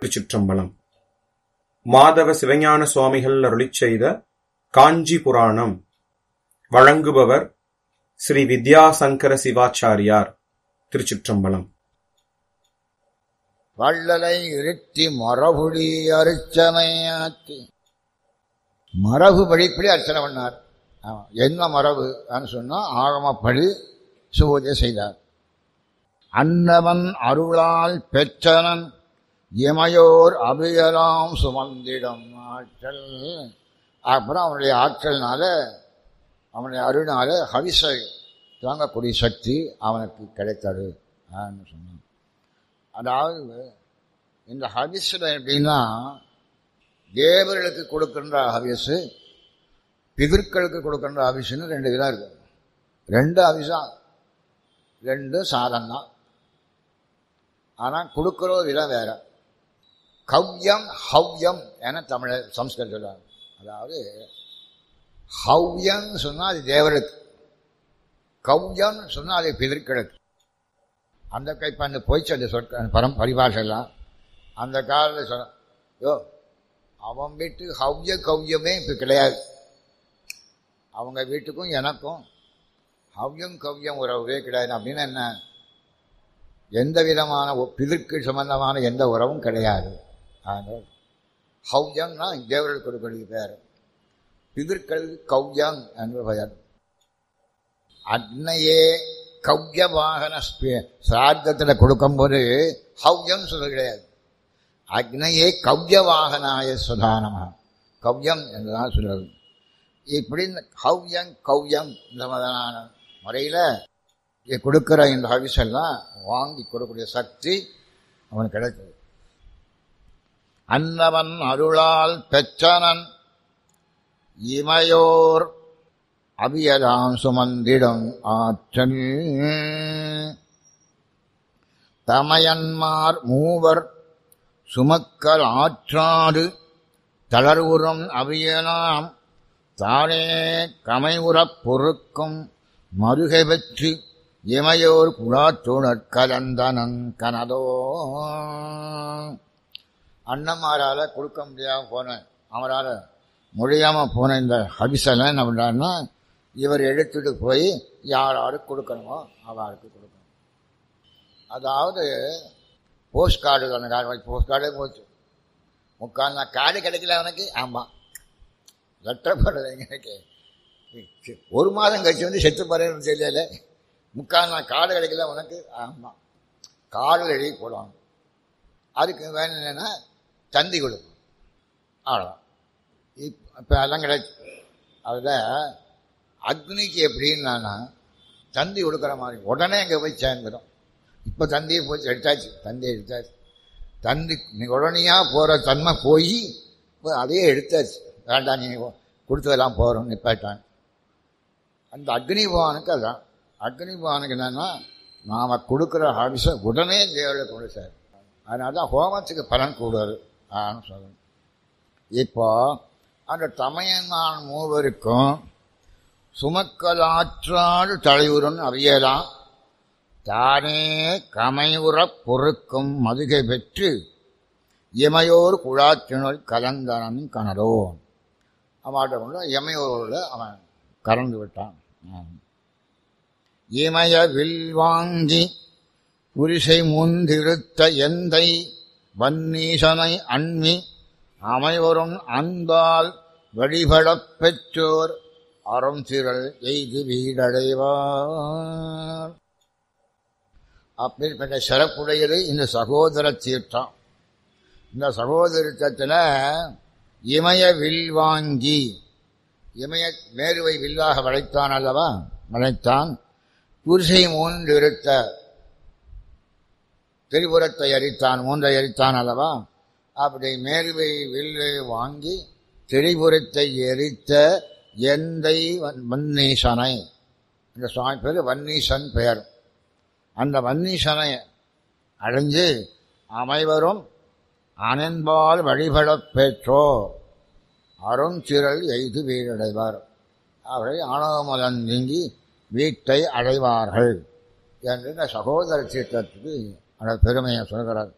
திருச்சிற்றம்பலம் மாதவ சிவஞான சுவாமிகள் அருளிச் செய்த காஞ்சி புராணம் வழங்குபவர் ஸ்ரீ வித்யாசங்கர சிவாச்சாரியார் திருச்சிற்றம்பலம் வள்ளலை இருத்தி மரபுடி அர்ச்சனையாத்தி மரபு படிப்படி அர்ச்சனை பண்ணார் ஆமா. என்ன மரபு சொன்னா ஆகமப்படி சுபூஜை செய்தார் அன்னவன் அருளால் பெற்றனன் இமையோர் அபியலாம் சுமந்திடம் ஆற்றல் அப்புறம் அவனுடைய ஆற்றல்னால அவனுடைய அருளால ஹவிசை தாங்கக்கூடிய சக்தி அவனுக்கு கிடைத்தது ஆன்னு சொன்னான் அதாவது இந்த ஹவிஸில் எப்படின்னா தேவர்களுக்கு கொடுக்கின்ற ஹவிஸு பிதர்களுக்கு கொடுக்கின்ற ஹவிஸ்னு ரெண்டு விதம் இருக்கு ரெண்டு ஹவிஸா ரெண்டு சாதம் தான் ஆனால் கொடுக்குற விதம் வேற கவ்யம் ஹவ்யம் என தமிழ சம்ஸ்கிருதம் சொல்லுவாங்க அதாவது ஹவ்யம் சொன்னால் அது தேவர்களுக்கு கவ்யம் சொன்னால் அது பிதர்களுக்கு அந்த கைப்ப அந்த போயிச்சு அந்த சொற்க பரம் பரிபாஷெல்லாம் அந்த காலத்தில் சொன்ன யோ அவன் வீட்டு ஹவ்ய கவ்யமே இப்போ கிடையாது அவங்க வீட்டுக்கும் எனக்கும் ஹவ்யம் கவ்யம் உறவே கிடையாது அப்படின்னு என்ன எந்த விதமான பிதற்கு சம்பந்தமான எந்த உறவும் கிடையாது ஆனால் ஹவ்யம்னா தேவர்களுக்கு கொடுக்கக்கூடிய பேர் பிதர்கள் கவ்யம் என்று பெயர் அன்னையே கவ்ய வாகன சிரார்த்தத்தில் கொடுக்கும்போது ஹவ்யம் சொல்ல கிடையாது அக்னையே கவ்ய வாகனாய சுதானமா கவ்யம் என்றுதான் சொல்றது இப்படி இந்த ஹவ்யம் கவ்யம் இந்த மாதிரியான முறையில் கொடுக்குற இந்த ஹவிஸ் எல்லாம் வாங்கி கொடுக்கக்கூடிய சக்தி அவனுக்கு கிடைத்தது அன்னவன் அருளால் பெற்றனன் இமையோர் அபியதாம் சுமந்திடம் ஆற்றல் தமையன்மார் மூவர் சுமக்கல் ஆற்றாடு தளர்வுறும் அவியலாம் தானே கமைவுறப் பொறுக்கும் மருகை பெற்று இமையோர் குழாத்தோழற் கலந்தனன் கனதோ அண்ணமாரால கொடுக்க முடியாம போன அவரால் முடியாம போன இந்த ஹபிசெல்லாம் என்ன பண்றாருன்னா இவர் எடுத்துட்டு போய் யார் யாருக்கு கொடுக்கணுமோ அவருக்கு கொடுக்கணும் அதாவது போஸ்ட் கார்டு அந்த கார்டு போஸ்ட் கார்டே போச்சு முக்கால் நான் கார்டு கிடைக்கல அவனுக்கு ஆமாம் லெட்டர் போடுறது எனக்கு ஒரு மாதம் கழிச்சு வந்து செத்து போறேன்னு தெரியல முக்கால் நான் கார்டு கிடைக்கல உனக்கு ஆமாம் கார்டு எழுதி போடுவாங்க அதுக்கு வேணும் என்னன்னா தந்தி கொடுக்கும் அவ்வளோதான் இப்போ அதெல்லாம் கிடைச்சு அதில் அக்னிக்கு எப்படின்னா தந்தி கொடுக்குற மாதிரி உடனே அங்கே போய் சேர்ந்துடும் இப்போ தந்தியை போய் எடுத்தாச்சு தந்தியை எடுத்தாச்சு தந்தி உடனேயாக போகிற தன்மை போய் அதையே எடுத்தாச்சு வேண்டாம் நீ கொடுத்ததெல்லாம் போகிறோம் நிப்பாட்டான் அந்த அக்னி பவானுக்கு அதான் அக்னி பவானுக்கு என்னன்னா நாம் கொடுக்குற ஹாபிஸை உடனே தேவையில் கொண்டு சார் அதனால தான் ஹோமத்துக்கு பலன் கூடுதல் ஆன்னு சொல்லணும் இப்போ அந்த தமையனான் மூவருக்கும் சுமக்கலாற்றாடு தலையுடன் அறியலாம் தானே கமையுறப் பொறுக்கும் மதுகை பெற்று இமையோர் குழாத்தினுள் கலந்தனன் கனடோ அவன்கிட்ட கொண்டு இமையோரோட அவன் கறந்து விட்டான் இமய வில் வாங்கி புரிசை முந்திருத்த எந்தை வன்னீசனை அண்ணி அமைவரும் அன்பால் வழிபடப் பெற்றோர் அறம் திரள் எய்து வீடடைவார் அப்படிப்பட்ட சிறப்புடையது இந்த சகோதர தீர்த்தம் இந்த சகோதரத்தில் இமய வில் வாங்கி இமய மேருவை வில்லாக வளைத்தான் அல்லவா வளைத்தான் புருஷை மூன்று இருத்த திரிபுரத்தை அரித்தான் மூன்றை அரித்தான் அல்லவா அப்படி மேருவை வில்லை வாங்கி திரிபுரத்தை எரித்த எந்தை வன்னீசனை இந்த சுவாமி பேர் வன்னீசன் பெயர் அந்த வன்னீசனை அடைஞ்சு அமைவரும் அனன்பால் வழிபடப் பெற்றோ அருந்திரள் எய்து வீடடைவார் அவரை ஆணவமலன் நீங்கி வீட்டை அடைவார்கள் என்று இந்த சகோதர தீர்த்தத்துக்கு அந்த பெருமையை சொல்கிறார்